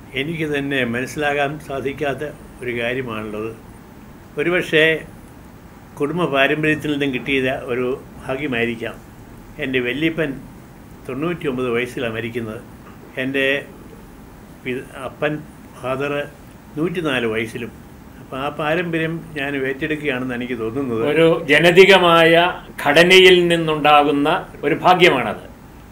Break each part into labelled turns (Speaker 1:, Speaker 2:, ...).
Speaker 1: എനിക്ക് തന്നെ മനസ്സിലാകാൻ സാധിക്കാത്ത ഒരു കാര്യമാണുള്ളത് ഒരുപക്ഷേ കുടുംബ പാരമ്പര്യത്തിൽ നിന്നും കിട്ടിയ ഒരു ഭാഗ്യമായിരിക്കാം എൻ്റെ വല്യപ്പൻ തൊണ്ണൂറ്റി ഒമ്പത് വയസ്സിലാണ് മരിക്കുന്നത് എൻ്റെ പി- അപ്പൻ ഫാദർ നൂറ്റിനാല് വയസ്സിലും അപ്പോൾ ആ പാരമ്പര്യം ഞാൻ ഏറ്റെടുക്കുകയാണെന്ന് എനിക്ക് തോന്നുന്നത്
Speaker 2: ഒരു ജനതികമായ ഘടനയിൽ നിന്നുണ്ടാകുന്ന ഒരു ഭാഗ്യമാണത്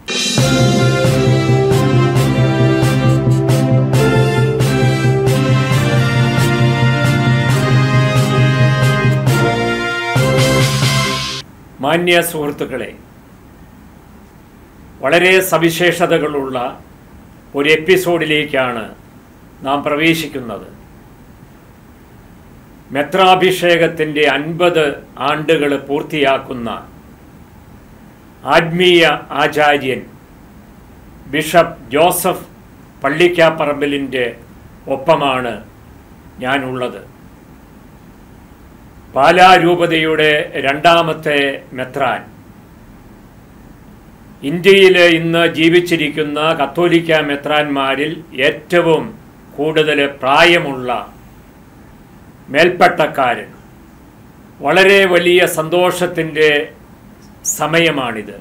Speaker 2: മാന്യ സുഹൃത്തുക്കളെ വളരെ സവിശേഷതകളുള്ള ഒരു എപ്പിസോഡിലേക്കാണ് നാം പ്രവേശിക്കുന്നത് മെത്രാഭിഷേകത്തിൻ്റെ അൻപത് ആണ്ടുകൾ പൂർത്തിയാക്കുന്ന ആത്മീയ ആചാര്യൻ ബിഷപ്പ് ജോസഫ് പള്ളിക്കാപ്പറമ്പിലിൻ്റെ ഒപ്പമാണ് ഞാനുള്ളത് പാലാരൂപതയുടെ രണ്ടാമത്തെ മെത്രാൻ ഇന്ത്യയിൽ ഇന്ന് ജീവിച്ചിരിക്കുന്ന കത്തോലിക്ക മെത്രാന്മാരിൽ ഏറ്റവും കൂടുതൽ പ്രായമുള്ള മേൽപ്പട്ടക്കാരൻ വളരെ വലിയ സന്തോഷത്തിൻ്റെ സമയമാണിത്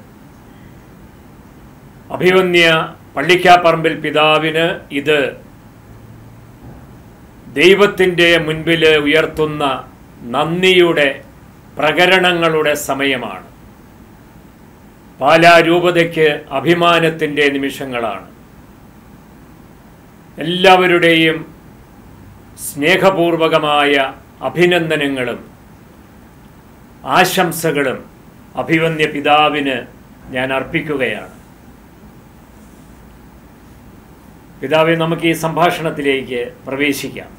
Speaker 2: അഭിമന്യ പള്ളിക്കാപ്പറമ്പിൽ പിതാവിന് ഇത് ദൈവത്തിൻ്റെ മുൻപിൽ ഉയർത്തുന്ന നന്ദിയുടെ പ്രകരണങ്ങളുടെ സമയമാണ് പാലാരൂപതയ്ക്ക് അഭിമാനത്തിൻ്റെ നിമിഷങ്ങളാണ് എല്ലാവരുടെയും സ്നേഹപൂർവകമായ അഭിനന്ദനങ്ങളും ആശംസകളും അഭിവന്യ പിതാവിന് ഞാൻ അർപ്പിക്കുകയാണ് പിതാവെ നമുക്ക് ഈ സംഭാഷണത്തിലേക്ക് പ്രവേശിക്കാം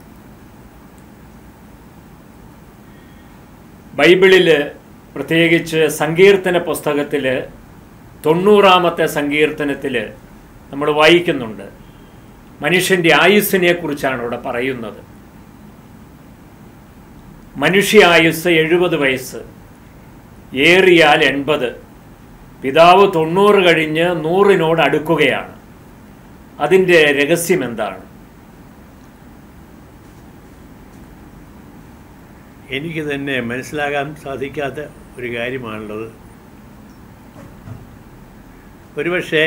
Speaker 2: ബൈബിളിൽ പ്രത്യേകിച്ച് സങ്കീർത്തന പുസ്തകത്തിൽ തൊണ്ണൂറാമത്തെ സങ്കീർത്തനത്തിൽ നമ്മൾ വായിക്കുന്നുണ്ട് മനുഷ്യൻ്റെ ആയുസ്സിനെ കുറിച്ചാണ് ഇവിടെ പറയുന്നത് മനുഷ്യ ആയുസ് എഴുപത് വയസ്സ് ഏറിയാൽ എൺപത് പിതാവ് തൊണ്ണൂറ് കഴിഞ്ഞ് നൂറിനോട് അടുക്കുകയാണ് അതിൻ്റെ രഹസ്യം എന്താണ്
Speaker 1: എനിക്ക് തന്നെ മനസ്സിലാകാൻ സാധിക്കാത്ത ഒരു കാര്യമാണുള്ളത് ഒരുപക്ഷേ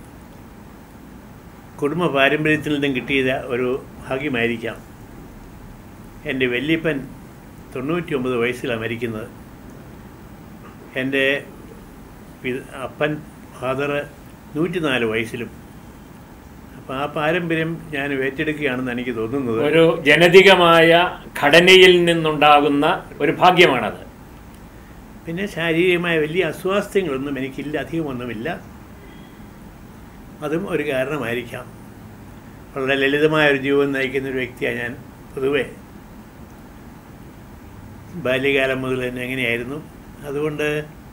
Speaker 1: കുടുംബ പാരമ്പര്യത്തിൽ നിന്നും കിട്ടിയ ഒരു ഭാഗ്യമായിരിക്കാം എൻ്റെ വല്യപ്പൻ തൊണ്ണൂറ്റി ഒമ്പത് വയസ്സിലാണ് മരിക്കുന്നത് എൻ്റെ പി- അപ്പൻ ഫാദർ നൂറ്റിനാല് വയസ്സിലും അപ്പോൾ ആ പാരമ്പര്യം ഞാൻ ഏറ്റെടുക്കുകയാണെന്ന് എനിക്ക് തോന്നുന്നത്
Speaker 2: ഒരു ജനതികമായ ഘടനയിൽ നിന്നുണ്ടാകുന്ന ഒരു ഭാഗ്യമാണത്
Speaker 1: പിന്നെ ശാരീരികമായ വലിയ അസ്വാസ്ഥ്യങ്ങളൊന്നും എനിക്കില്ല അധികമൊന്നുമില്ല അതും ഒരു കാരണമായിരിക്കാം വളരെ ലളിതമായ ഒരു ജീവിതം നയിക്കുന്ന ഒരു വ്യക്തിയാണ് ഞാൻ പൊതുവെ ബാല്യകാലം മുതൽ തന്നെ എങ്ങനെയായിരുന്നു അതുകൊണ്ട്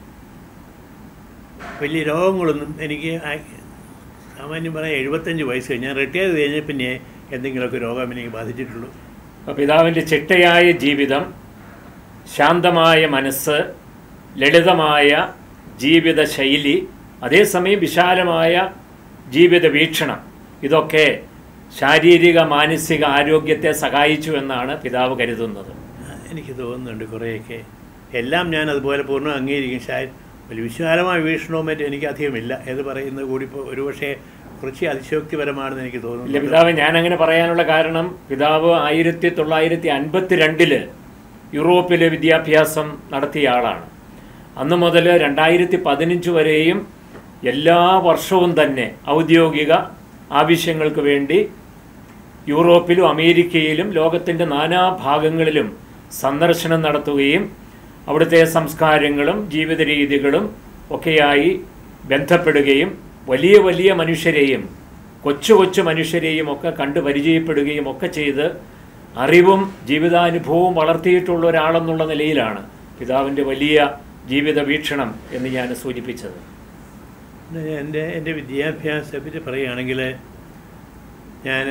Speaker 1: വലിയ രോഗങ്ങളൊന്നും എനിക്ക് ആ- സാമാന്യം പറയാം എഴുപത്തഞ്ച് വയസ്സ് കഴിഞ്ഞ് ഞാൻ റിട്ടയർ ചെയ്ത് കഴിഞ്ഞാൽ പിന്നെ എന്തെങ്കിലുമൊക്കെ രോഗം എനിക്ക് ബാധിച്ചിട്ടുള്ളൂ
Speaker 2: അപ്പോൾ പിതാവിൻ്റെ ചിട്ടയായ ജീവിതം ശാന്തമായ മനസ്സ് ലളിതമായ ജീവിത ശൈലി അതേസമയം വിശാലമായ ജീവിത വീക്ഷണം ഇതൊക്കെ ശാരീരിക മാനസിക ആരോഗ്യത്തെ സഹായിച്ചു എന്നാണ് പിതാവ് കരുതുന്നത്
Speaker 1: എനിക്ക് തോന്നുന്നുണ്ട് കുറേയൊക്കെ എല്ലാം ഞാൻ അതുപോലെ പൂർണ്ണം അംഗീകരിക്കും ഷായൻ വലിയ വിശാലമായ വീക്ഷണവും മറ്റും എനിക്ക് അധികമില്ല എന്ന് പറയുന്നത് കൂടി ഇപ്പോൾ ഒരുപക്ഷെ കുറച്ച് അതിശയോക്തിപരമാണെന്ന് എനിക്ക്
Speaker 2: ഇല്ല
Speaker 1: തോന്നുന്നു
Speaker 2: പിതാവ് ഞാൻ അങ്ങനെ പറയാനുള്ള കാരണം പിതാവ് ആയിരത്തി തൊള്ളായിരത്തി അൻപത്തി രണ്ടില് യൂറോപ്പിൽ വിദ്യാഭ്യാസം നടത്തിയ ആളാണ് അന്ന് മുതൽ രണ്ടായിരത്തി പതിനഞ്ച് വരെയും എല്ലാ വർഷവും തന്നെ ഔദ്യോഗിക ആവശ്യങ്ങൾക്ക് വേണ്ടി യൂറോപ്പിലും അമേരിക്കയിലും ലോകത്തിൻ്റെ നാനാഭാഗങ്ങളിലും സന്ദർശനം നടത്തുകയും അവിടുത്തെ സംസ്കാരങ്ങളും ജീവിത രീതികളും ഒക്കെയായി ബന്ധപ്പെടുകയും വലിയ വലിയ മനുഷ്യരെയും കൊച്ചു കൊച്ചു മനുഷ്യരെയും ഒക്കെ കണ്ടു പരിചയപ്പെടുകയും ഒക്കെ ചെയ്ത് അറിവും ജീവിതാനുഭവവും വളർത്തിയിട്ടുള്ള ഒരാളെന്നുള്ള നിലയിലാണ് പിതാവിൻ്റെ വലിയ ജീവിത വീക്ഷണം എന്ന് ഞാൻ സൂചിപ്പിച്ചത്
Speaker 1: പിന്നെ എൻ്റെ എൻ്റെ വിദ്യാഭ്യാസത്തെ പറ്റി പറയുകയാണെങ്കിൽ ഞാൻ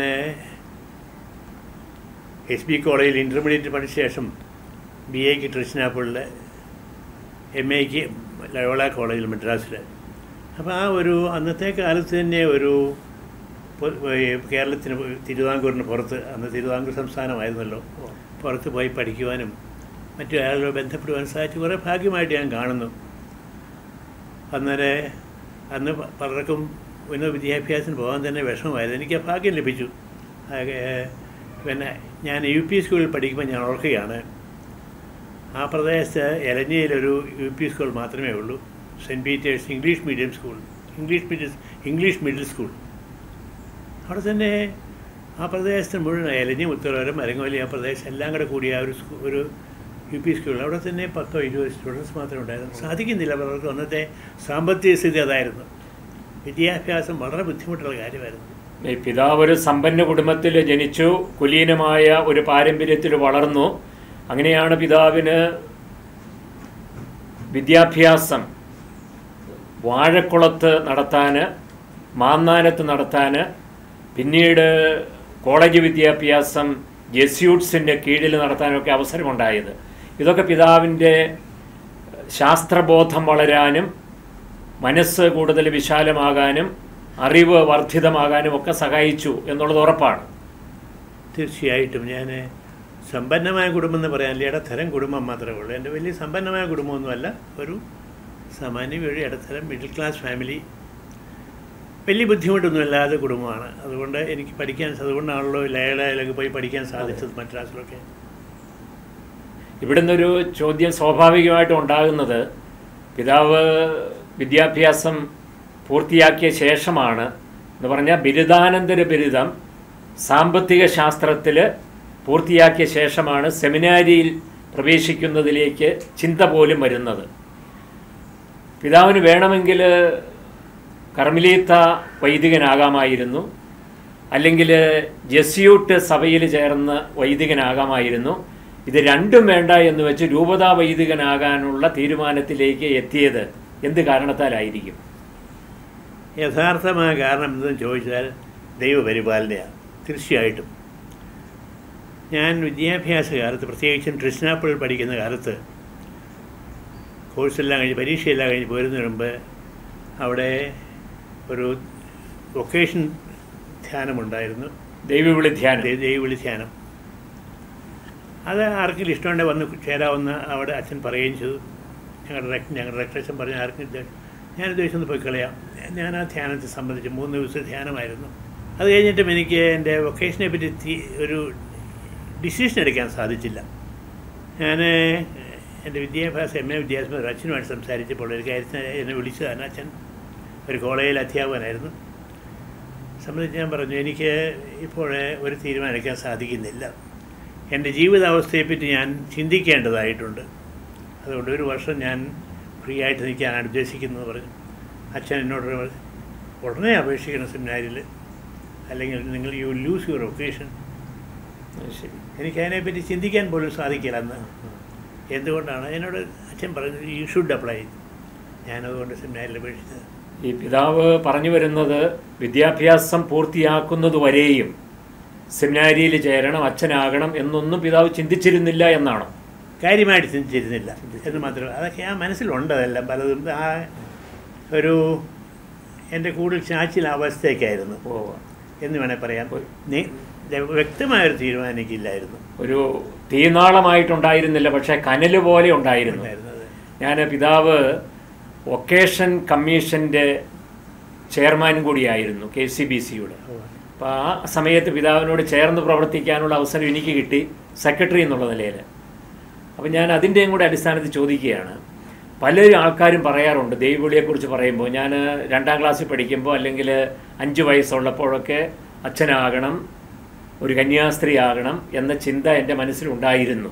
Speaker 1: എസ് ബി കോളേജിൽ ഇൻ്റർമീഡിയറ്റ് പഠിച്ച ശേഷം ബി എക്ക് ട്രിച്ചിനാപ്പിളിൽ എം എക്ക് ലയോള കോളേജിൽ മദ്രാസിൽ അപ്പോൾ ആ ഒരു അന്നത്തെ കാലത്ത് തന്നെ ഒരു പൊ- ഈ കേരളത്തിന് പോ- തിരുവിതാംകൂറിന് പുറത്ത് അന്ന് തിരുവിതാംകൂർ സംസ്ഥാനമായിരുന്നല്ലോ പുറത്ത് പോയി പഠിക്കുവാനും മറ്റു ആളുകളോട് ബന്ധപ്പെടുവാനും സാധിച്ചു കുറേ ഭാഗ്യമായിട്ട് ഞാൻ കാണുന്നു അന്നേരം അന്ന് പ- പലർക്കും ഉന്നത വിദ്യാഭ്യാസത്തിന് പോകാൻ തന്നെ വിഷമമായിരുന്നു എനിക്ക് ആ ഭാഗ്യം ലഭിച്ചു ആകെ, പിന്നെ ഞാൻ യു പി സ്കൂളിൽ പഠിക്കുമ്പോൾ ഞാൻ ഓർക്കുകയാണ് ആ പ്രദേശത്ത് എലഞ്ഞിയിലൊരു യു പി സ്കൂൾ മാത്രമേ ഉള്ളൂ saint Peter's English medium school English medium English middle school അവിടെ തന്നെ ആ പ്രദേശത്ത് മുഴുവൻ എലഞ്ഞി ഉത്തരവരം മരങ്ങോലി ആ പ്രദേശം എല്ലാം കൂടെ കൂടിയ ഒരു സ്കൂ ഒരു യു പി സ്കൂൾ അവിടെ തന്നെ പത്തോ ഇരുപത് സ്റ്റുഡൻസ് മാത്രമേ ഉണ്ടായിരുന്നു സാധിക്കുന്നില്ല പലർക്കും അന്നത്തെ സാമ്പത്തിക സ്ഥിതി അതായിരുന്നു വിദ്യാഭ്യാസം വളരെ ബുദ്ധിമുട്ടുള്ള കാര്യമായിരുന്നു
Speaker 2: ഈ പിതാവ് ഒരു സമ്പന്ന കുടുംബത്തിൽ ജനിച്ചു കുലീനമായ ഒരു പാരമ്പര്യത്തിൽ വളർന്നു അങ്ങനെയാണ് പിതാവിന് വിദ്യാഭ്യാസം വാഴക്കുളത്ത് നടത്താൻ മാന്നാനത്ത് നടത്താൻ പിന്നീട് കോളേജ് വിദ്യാഭ്യാസം ജെസ്യൂട്ട്സിൻ്റെ കീഴിൽ നടത്താനൊക്കെ അവസരമുണ്ടായത് ഇതൊക്കെ പിതാവിൻ്റെ ശാസ്ത്രബോധം വളരാനും മനസ്സ് കൂടുതൽ വിശാലമാകാനും അറിവ് വർദ്ധിതമാകാനും ഒക്കെ സഹായിച്ചു എന്നുള്ളത് ഉറപ്പാണ്
Speaker 1: തീർച്ചയായിട്ടും ഞാൻ സമ്പന്നമായ കുടുംബം എന്ന് പറയാനില്ല ഇടത്തരം കുടുംബം മാത്രമേ ഉള്ളൂ എൻ്റെ വലിയ സമ്പന്നമായ കുടുംബമൊന്നുമല്ല ഒരു സാമാന്യ ഒരു ഇടത്തരം മിഡിൽ ക്ലാസ് ഫാമിലി വലിയ ബുദ്ധിമുട്ടൊന്നുമില്ലാത്ത കുടുംബമാണ് അതുകൊണ്ട് എനിക്ക് പഠിക്കാൻ അതുകൊണ്ടാണല്ലോ ലയലയിലൊക്കെ പോയി പഠിക്കാൻ സാധിച്ചത് മദ്രാസിലൊക്കെ
Speaker 2: ഇവിടുന്ന് ഒരു ചോദ്യം സ്വാഭാവികമായിട്ടും ഉണ്ടാകുന്നത് പിതാവ് വിദ്യാഭ്യാസം പൂർത്തിയാക്കിയ ശേഷമാണ് എന്ന് പറഞ്ഞാൽ ബിരുദാനന്തര ബിരുദം സാമ്പത്തിക ശാസ്ത്രത്തിൽ പൂർത്തിയാക്കിയ ശേഷമാണ് സെമിനാരിയിൽ പ്രവേശിക്കുന്നതിലേക്ക് ചിന്ത പോലും വരുന്നത് പിതാവിന് വേണമെങ്കിൽ കർമ്മലീത്ത വൈദികനാകാമായിരുന്നു അല്ലെങ്കിൽ ജെസ്യൂട്ട് സഭയിൽ ചേർന്ന് വൈദികനാകാമായിരുന്നു ഇത് രണ്ടും വേണ്ട എന്ന് വെച്ച് രൂപതാ വൈദികനാകാനുള്ള തീരുമാനത്തിലേക്ക് എത്തിയത് എന്ത് കാരണത്താലായിരിക്കും
Speaker 1: യഥാർത്ഥമായ കാരണം എന്തെന്ന് ചോദിച്ചാൽ ദൈവപരിപാലനയാണ് തീർച്ചയായിട്ടും ഞാൻ വിദ്യാഭ്യാസ കാലത്ത് പ്രത്യേകിച്ചും ട്രിസ്നാപ്പിളിൽ പഠിക്കുന്ന കാലത്ത് കോഴ്സെല്ലാം കഴിഞ്ഞ് പരീക്ഷയെല്ലാം കഴിഞ്ഞ് പോരുന്നതിന് മുമ്പ് അവിടെ ഒരു വൊക്കേഷൻ ധ്യാനമുണ്ടായിരുന്നു
Speaker 2: ദൈവവിളി ധ്യാനം
Speaker 1: ദൈ- ദൈവവിളി ധ്യാനം അത് ആർക്കെങ്കിലും ഇഷ്ടമുണ്ടെങ്കിൽ വന്ന് ചേരാവുന്ന അവിടെ അച്ഛൻ പറയുകയും ചെയ്തു ഞങ്ങളുടെ റെക്- ഞങ്ങളുടെ റെക്ടേഷൻ പറഞ്ഞ ആർക്കും ഇത് ഞാൻ ദിവസം ഒന്ന് പോയി കളയാം ഞാൻ ആ ധ്യാനത്തെ സംബന്ധിച്ച് മൂന്ന് ദിവസത്തെ ധ്യാനമായിരുന്നു അത് കഴിഞ്ഞിട്ടും എനിക്ക് എൻ്റെ വൊക്കേഷനെ പറ്റി തി- ഒരു ഡിസിഷൻ എടുക്കാൻ സാധിച്ചില്ല ഞാൻ എൻ്റെ വിദ്യാഭ്യാസം എം എ വിദ്യാഭ്യാസം ഒരു അച്ഛനുമായിട്ട് സംസാരിച്ചപ്പോൾ ഒരു കാര്യത്തിന് എന്നെ വിളിച്ചതാണ് അച്ഛൻ ഒരു കോളേജിൽ അധ്യാപകനായിരുന്നു സംബന്ധിച്ച് ഞാൻ പറഞ്ഞു എനിക്ക് ഇപ്പോൾ ഒരു തീരുമാനം എടുക്കാൻ സാധിക്കുന്നില്ല എൻ്റെ ജീവിതാവസ്ഥയെപ്പറ്റി ഞാൻ ചിന്തിക്കേണ്ടതായിട്ടുണ്ട് അതുകൊണ്ട് ഒരു വർഷം ഞാൻ ഫ്രീ ആയിട്ട് നിൽക്കാനാണ് ഉദ്ദേശിക്കുന്നത് പറഞ്ഞു അച്ഛൻ എന്നോട് പറഞ്ഞു, ഉടനെ അപേക്ഷിക്കണം സെമിനാരിൽ അല്ലെങ്കിൽ നിങ്ങൾ യു ലൂസ് യുവർ ഒക്കേഷൻ
Speaker 2: ശരി
Speaker 1: എനിക്ക് അതിനെപ്പറ്റി ചിന്തിക്കാൻ പോലും സാധിക്കില്ല അന്ന് എന്തുകൊണ്ടാണ് എന്നോട് അച്ഛൻ പറഞ്ഞു യു ഷുഡ് അപ്ലൈ ഞാനതുകൊണ്ട് സെമിനാരിൽ അപേക്ഷിച്ചത്
Speaker 2: ഈ പിതാവ് പറഞ്ഞു വരുന്നത് വിദ്യാഭ്യാസം പൂർത്തിയാക്കുന്നത് വരെയും സെമിനാരിയിൽ ചേരണം അച്ഛനാകണം എന്നൊന്നും പിതാവ് ചിന്തിച്ചിരുന്നില്ല എന്നാണ്
Speaker 1: കാര്യമായിട്ട് ചിന്തിച്ചിരുന്നില്ല എന്ന് മാത്രമേ അതൊക്കെ ആ മനസ്സിലുണ്ട് അതെല്ലാം പലതും ആ ഒരു എൻ്റെ കൂടുതൽ ചാച്ചിൽ അവസ്ഥയൊക്കെയായിരുന്നു
Speaker 2: ഓ
Speaker 1: എന്ന് വേണേൽ പറയാം നി- വ്യക്തമായൊരു തീരുമാനം എനിക്കില്ലായിരുന്നു
Speaker 2: ഒരു തീനാളമായിട്ടുണ്ടായിരുന്നില്ല പക്ഷേ കനല് പോലെ ഉണ്ടായിരുന്നു
Speaker 1: ഉണ്ടായിരുന്നത്
Speaker 2: ഞാൻ പിതാവ് വൊക്കേഷൻ കമ്മീഷൻ്റെ ചെയർമാൻ കൂടിയായിരുന്നു കെ സി ബി സിയുടെ അപ്പോൾ ആ സമയത്ത് പിതാവിനോട് ചേർന്ന് പ്രവർത്തിക്കാനുള്ള അവസരം എനിക്ക് കിട്ടി സെക്രട്ടറി എന്നുള്ള നിലയിൽ അപ്പം ഞാൻ അതിൻ്റെയും കൂടെ അടിസ്ഥാനത്തിൽ ചോദിക്കുകയാണ് പലരും ആൾക്കാരും പറയാറുണ്ട് ദൈവവിളിയെക്കുറിച്ച് പറയുമ്പോൾ ഞാൻ രണ്ടാം ക്ലാസ്സിൽ പഠിക്കുമ്പോൾ അല്ലെങ്കിൽ അഞ്ച് വയസ്സുള്ളപ്പോഴൊക്കെ അച്ഛനാകണം ഒരു കന്യാസ്ത്രീ ആകണം എന്ന ചിന്ത എൻ്റെ മനസ്സിലുണ്ടായിരുന്നു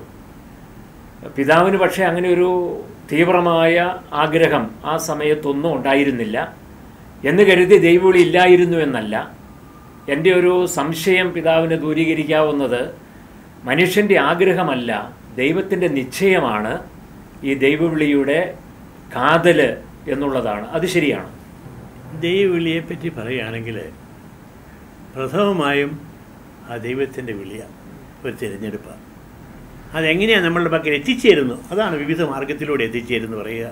Speaker 2: പിതാവിന് പക്ഷേ അങ്ങനെ ഒരു തീവ്രമായ ആഗ്രഹം ആ സമയത്തൊന്നും ഉണ്ടായിരുന്നില്ല എന്ന് കരുതി ദൈവവിളി ഇല്ലായിരുന്നു എന്നല്ല എൻ്റെ ഒരു സംശയം പിതാവിന് ദൂരീകരിക്കാവുന്നത് മനുഷ്യൻ്റെ ആഗ്രഹമല്ല ദൈവത്തിൻ്റെ നിശ്ചയമാണ് ഈ ദൈവവിളിയുടെ കാതല് എന്നുള്ളതാണ് അത് ശരിയാണ്
Speaker 1: ദൈവവിളിയെപ്പറ്റി പറയുകയാണെങ്കിൽ പ്രഥമമായും ആ ദൈവത്തിൻ്റെ വിളിയാണ് ഒരു തിരഞ്ഞെടുപ്പാണ് അതെങ്ങനെയാണ് നമ്മളുടെ പക്കൽ എത്തിച്ചേരുന്നു അതാണ് വിവിധ മാർഗത്തിലൂടെ എത്തിച്ചേരുന്നു പറയുക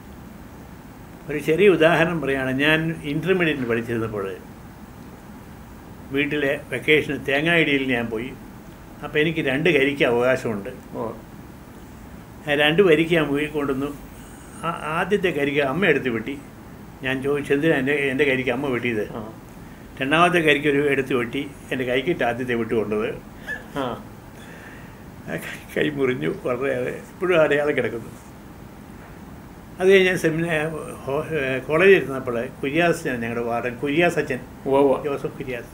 Speaker 1: ഒരു ചെറിയ ഉദാഹരണം പറയുകയാണ് ഞാൻ ഇൻ്റർമീഡിയറ്റിൽ പഠിച്ചിരുന്നപ്പോൾ വീട്ടിലെ വെക്കേഷന് തേങ്ങായിടിയിൽ ഞാൻ പോയി അപ്പോൾ എനിക്ക് രണ്ട് കരിക്ക് അവകാശമുണ്ട്
Speaker 2: ഓ
Speaker 1: ആ രണ്ട് വരിക്ക് ഞാൻ പോയി കൊണ്ടുവന്നു ആ- ആദ്യത്തെ കരിക്ക് അമ്മ എടുത്ത് വെട്ടി ഞാൻ ചോദിച്ചു എന്തിനാ എൻ്റെ എൻ്റെ കരിക്ക് അമ്മ വെട്ടിയത്
Speaker 2: ആ
Speaker 1: രണ്ടാമത്തെ കരിക്ക് ഒരു എടുത്ത് വെട്ടി എൻ്റെ കൈക്കിട്ട് ആദ്യത്തെ വിട്ട് കൊണ്ടത്
Speaker 2: ആ
Speaker 1: ആ കൈ- കൈ മുറിഞ്ഞു വളരെ ഇപ്പോഴും അടയാളം കിടക്കുന്നു അത് കഴിഞ്ഞ് ഞാൻ സെമിനാർ കോളേജിൽ ഇരുന്നപ്പോൾ കുര്യാസ് ഞങ്ങളുടെ വാർഡൻ കുര്യാസ് അച്ഛൻ
Speaker 2: ഉവ്വ് ഉവ്വ്.
Speaker 1: ജോസഫ് കുര്യാസ്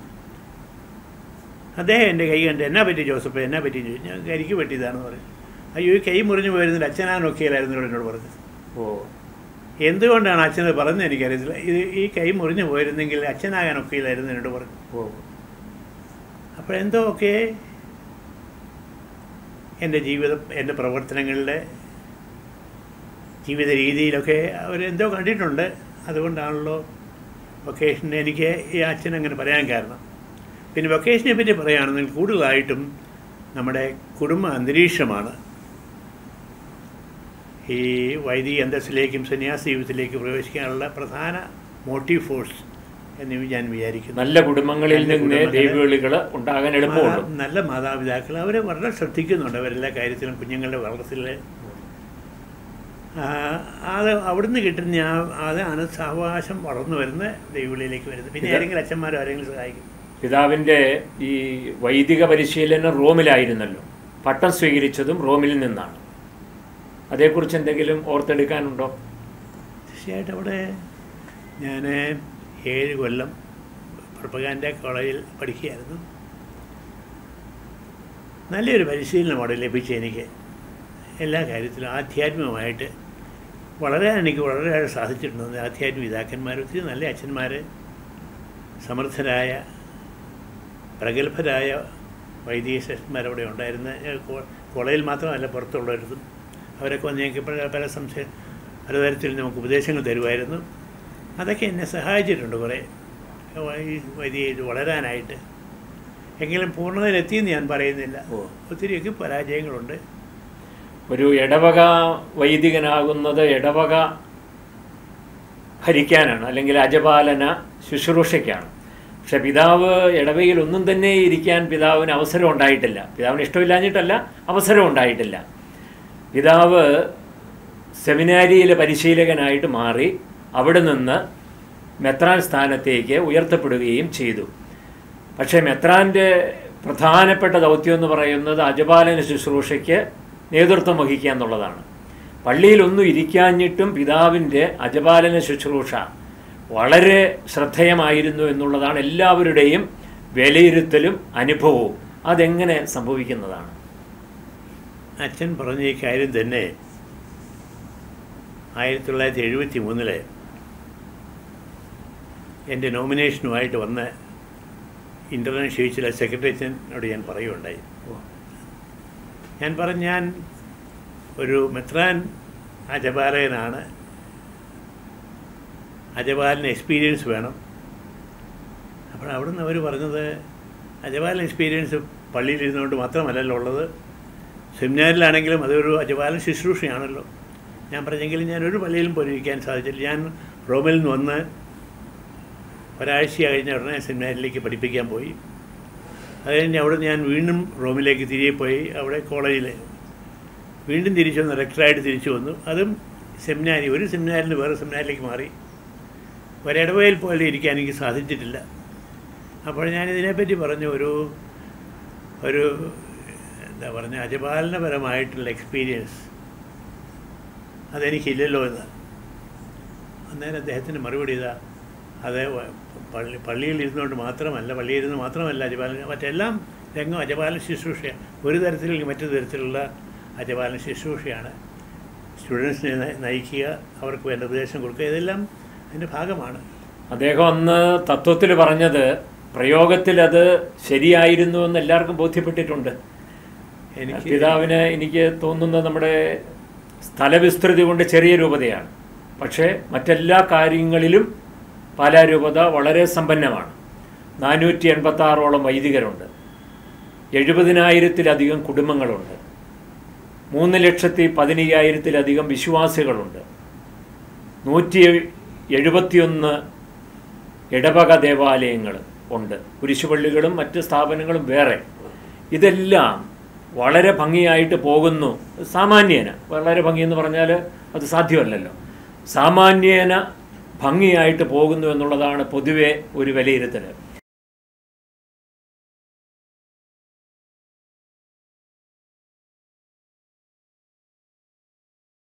Speaker 1: അദ്ദേഹം എൻ്റെ കൈ കണ്ട് എന്നാ പറ്റി ജോസഫ് എന്നാ പറ്റി എന്ന് ചോദിച്ചു ഞാൻ കരിക്ക് പറ്റിയതാണെന്ന് പറഞ്ഞു അയ്യോ ഈ കൈ മുറിഞ്ഞു പോയിരുന്നില്ല അച്ഛനാ നോക്കിയാലായിരുന്നു ഇവിടെ എന്നോട് പറഞ്ഞു
Speaker 2: ഓ
Speaker 1: എന്തുകൊണ്ടാണ് അച്ഛനത് പറഞ്ഞത് എനിക്കറിയത്തില്ല ഇത് ഈ കൈ മുറിഞ്ഞു പോയിരുന്നെങ്കിൽ അച്ഛനാകാൻ ഒക്കെയില്ലായിരുന്നു എന്നോട് പറഞ്ഞു
Speaker 2: ഓ
Speaker 1: അപ്പോഴെന്തോ ഒക്കെ എൻ്റെ ജീവിതം എൻ്റെ പ്രവർത്തനങ്ങളിലെ ജീവിത രീതിയിലൊക്കെ അവരെന്തോ കണ്ടിട്ടുണ്ട് അതുകൊണ്ടാണല്ലോ വൊക്കേഷന് എനിക്ക് ഈ അച്ഛൻ അങ്ങനെ പറയാൻ കാരണം പിന്നെ വൊക്കേഷനെ പറ്റി പറയുകയാണെങ്കിൽ കൂടുതലായിട്ടും നമ്മുടെ കുടുംബ അന്തരീക്ഷമാണ് ഈ വൈദിക അന്തസ്സിലേക്കും സന്യാസ ജീവിതത്തിലേക്കും പ്രവേശിക്കാനുള്ള പ്രധാന മോട്ടീവ് ഫോഴ്സ് എന്ന് ഞാൻ വിചാരിക്കുന്നു
Speaker 2: നല്ല കുടുംബങ്ങളിൽ
Speaker 1: നല്ല
Speaker 2: നിന്ന്
Speaker 1: കുടുംബങ്ങളെ-
Speaker 2: ദൈവവിളികൾ ഉണ്ടാകാൻ എളുപ്പമുള്ളൂ
Speaker 1: മാതാ- നല്ല മാതാപിതാക്കൾ അവരെ വളരെ ശ്രദ്ധിക്കുന്നുണ്ട് അവരെല്ലാ കാര്യത്തിലും കുഞ്ഞുങ്ങളുടെ വളർത്തിൽ അത് അവിടുന്ന് കിട്ടുന്ന ആ അതാണ് സാവകാശം വളർന്നു വരുന്ന ദൈവവിളിയിലേക്ക് വരുന്നത് പിന്നെ
Speaker 2: ഇത്
Speaker 1: ആരെങ്കിലും അച്ഛന്മാരോ ആരെങ്കിലും സഹായിക്കും
Speaker 2: പിതാവിൻ്റെ ഈ വൈദിക പരിശീലനം റോമിലായിരുന്നല്ലോ പട്ടം സ്വീകരിച്ചതും റോമിൽ നിന്നാണ് അതേക്കുറിച്ച് എന്തെങ്കിലും ഓർത്തെടുക്കാനുണ്ടോ
Speaker 1: തീർച്ചയായിട്ടും അവിടെ ഞാൻ ഏഴ് കൊല്ലം പ്രൊപ്പഗാൻഡ കോളേജിൽ പഠിക്കുകയായിരുന്നു നല്ലൊരു പരിശീലനം അവിടെ ലഭിച്ചു എനിക്ക് എല്ലാ കാര്യത്തിലും ആധ്യാത്മികമായിട്ട് വളരെ എനിക്ക് വളരെ സാധിച്ചിട്ടുണ്ട് ആധ്യാത്മിക പിതാക്കന്മാർ ഒത്തിരി നല്ല അച്ഛന്മാർ സമർത്ഥരായ പ്രഗത്ഭരായ വൈദിക ശ്രേഷ്ഠന്മാർ അവിടെ ഉണ്ടായിരുന്ന ഏഹ് കോ- കോളേജിൽ മാത്രമല്ല പുറത്തുള്ളവരതും അവരൊക്കെ വന്ന് ഞങ്ങൾക്ക് പല പല സംശയം പലതരത്തിൽ നമുക്ക് ഉപദേശങ്ങൾ തരുമായിരുന്നു അതൊക്കെ എന്നെ സഹായിച്ചിട്ടുണ്ട് കുറേ ഈ വൈദിക വളരാനായിട്ട് എങ്കിലും പൂർണ്ണതയിലെത്തിയെന്ന് ഞാൻ പറയുന്നില്ല
Speaker 2: ഓ.
Speaker 1: ഒത്തിരിയൊക്കെ പരാജയങ്ങളുണ്ട്
Speaker 2: ഒരു ഇടവക വൈദികനാകുന്നത് ഇടവക ഭരിക്കാനാണ് അല്ലെങ്കിൽ അജപാലന ശുശ്രൂഷയ്ക്കാണ് പക്ഷെ പിതാവ് ഇടവകയിൽ ഒന്നും തന്നെ ഇരിക്കാൻ പിതാവിന് അവസരം ഉണ്ടായിട്ടില്ല പിതാവിന് ഇഷ്ടമില്ലാഞ്ഞിട്ടല്ല അവസരം ഉണ്ടായിട്ടില്ല പിതാവ് സെമിനാരിയിലെ പരിശീലകനായിട്ട് മാറി അവിടെ നിന്ന് മെത്രാൻ സ്ഥാനത്തേക്ക് ഉയർത്തപ്പെടുകയും ചെയ്തു പക്ഷേ മെത്രാൻ്റെ പ്രധാനപ്പെട്ട ദൗത്യം എന്ന് പറയുന്നത് അജപാലന ശുശ്രൂഷയ്ക്ക് നേതൃത്വം വഹിക്കുക എന്നുള്ളതാണ് പള്ളിയിലൊന്നും ഇരിക്കാഞ്ഞിട്ടും പിതാവിൻ്റെ അജപാലന ശുശ്രൂഷ വളരെ ശ്രദ്ധേയമായിരുന്നു എന്നുള്ളതാണ് എല്ലാവരുടെയും വിലയിരുത്തലും അനുഭവവും അതെങ്ങനെ സംഭവിക്കുന്നതാണ്
Speaker 1: അച്ഛൻ പറഞ്ഞ ഈ കാര്യം തന്നെ ആയിരത്തി തൊള്ളായിരത്തി എഴുപത്തി മൂന്നില് എൻ്റെ നോമിനേഷനുമായിട്ട് വന്ന ഇൻ്റർനാഷണൽ ക്ഷയിച്ചിലെ സെക്രട്ടറി അച്ഛനോട് ഞാൻ പറയുകയുണ്ടായി ഞാൻ പറഞ്ഞു ഞാൻ ഒരു മെത്രാൻ അജപാലകനാണ് അജപാലിന് എക്സ്പീരിയൻസ് വേണം അപ്പോൾ അവിടുന്ന് അവർ പറഞ്ഞത് അജപാലൻ എക്സ്പീരിയൻസ് പള്ളിയിലിരുന്നുകൊണ്ട് മാത്രമല്ലല്ലോ ഉള്ളത് സെമിനാറിലാണെങ്കിലും അതൊരു അജപാലൻ ശുശ്രൂഷയാണല്ലോ ഞാൻ പറഞ്ഞെങ്കിലും ഞാൻ ഒരു പള്ളിയിലും പോലും ഇരിക്കാൻ സാധിച്ചില്ല ഞാൻ റോമിൽ നിന്ന് വന്ന് ഒരാഴ്ച കഴിഞ്ഞ ഉടനെ സെമിനാറിലേക്ക് പഠിപ്പിക്കാൻ പോയി അത് കഴിഞ്ഞ് അവിടെ ഞാൻ വീണ്ടും റോമിലേക്ക് തിരികെ പോയി അവിടെ കോളേജിൽ വീണ്ടും തിരിച്ചു വന്നു റെക്ടറായിട്ട് തിരിച്ചു വന്നു അതും സെമിനാരി ഒരു സെമിനാരിൽ നിന്ന് വേറെ സെമിനാരിലേക്ക് മാറി ഒരിടവയിൽ പോലെ ഇരിക്കാൻ എനിക്ക് സാധിച്ചിട്ടില്ല അപ്പോൾ ഞാൻ ഇതിനെപ്പറ്റി പറഞ്ഞു ഒരു ഒരു എന്താ പറഞ്ഞ അജപാലനപരമായിട്ടുള്ള എക്സ്പീരിയൻസ് അതെനിക്കില്ലല്ലോ എന്ന് അന്നേരം അദ്ദേഹത്തിൻ്റെ മറുപടി ഇതാ അത് വ- പള്ളി പള്ളിയിൽ ഇരുന്നുകൊണ്ട് മാത്രമല്ല പള്ളിയിൽ ഇരുന്ന് മാത്രമല്ല അജപാലന മറ്റെല്ലാം രംഗം അജപാലന ശുശ്രൂഷ ഒരു തരത്തിലെങ്കിൽ മറ്റൊരു തരത്തിലുള്ള അജപാലന ശുശ്രൂഷയാണ് സ്റ്റുഡൻസിനെ ന- നയിക്കുക അവർക്ക് വേണ്ട ഉപദേശം കൊടുക്കുക ഇതെല്ലാം അതിൻ്റെ ഭാഗമാണ്
Speaker 2: അദ്ദേഹം അന്ന് തത്വത്തിൽ പറഞ്ഞത് പ്രയോഗത്തിൽ അത് ശരിയായിരുന്നു എന്ന് എല്ലാവർക്കും ബോധ്യപ്പെട്ടിട്ടുണ്ട്
Speaker 1: എനിക്ക്
Speaker 2: പിതാവിന് എനിക്ക് തോന്നുന്നത് നമ്മുടെ സ്ഥലവിസ്തൃതി കൊണ്ട് ചെറിയ രൂപതയാണ് പക്ഷേ മറ്റെല്ലാ കാര്യങ്ങളിലും പാലാ രൂപത വളരെ സമ്പന്നമാണ് നാനൂറ്റി എൺപത്തി ആറോളം വൈദികരുണ്ട് എഴുപതിനായിരത്തിലധികം കുടുംബങ്ങളുണ്ട് മൂന്ന് ലക്ഷത്തി പതിനയ്യായിരത്തിലധികം വിശ്വാസികളുണ്ട് നൂറ്റി എഴുപത്തിയൊന്ന് ഇടവക ദേവാലയങ്ങൾ ഉണ്ട് കുരിശുപള്ളികളും മറ്റ് സ്ഥാപനങ്ങളും വേറെ ഇതെല്ലാം വളരെ ഭംഗിയായിട്ട് പോകുന്നു സാമാന്യേന വളരെ ഭംഗിയെന്ന് പറഞ്ഞാൽ അത് സാധ്യമല്ലല്ലോ സാമാന്യേന ഭംഗിയായിട്ട് പോകുന്നു എന്നുള്ളതാണ് പൊതുവെ ഒരു വിലയിരുത്തൽ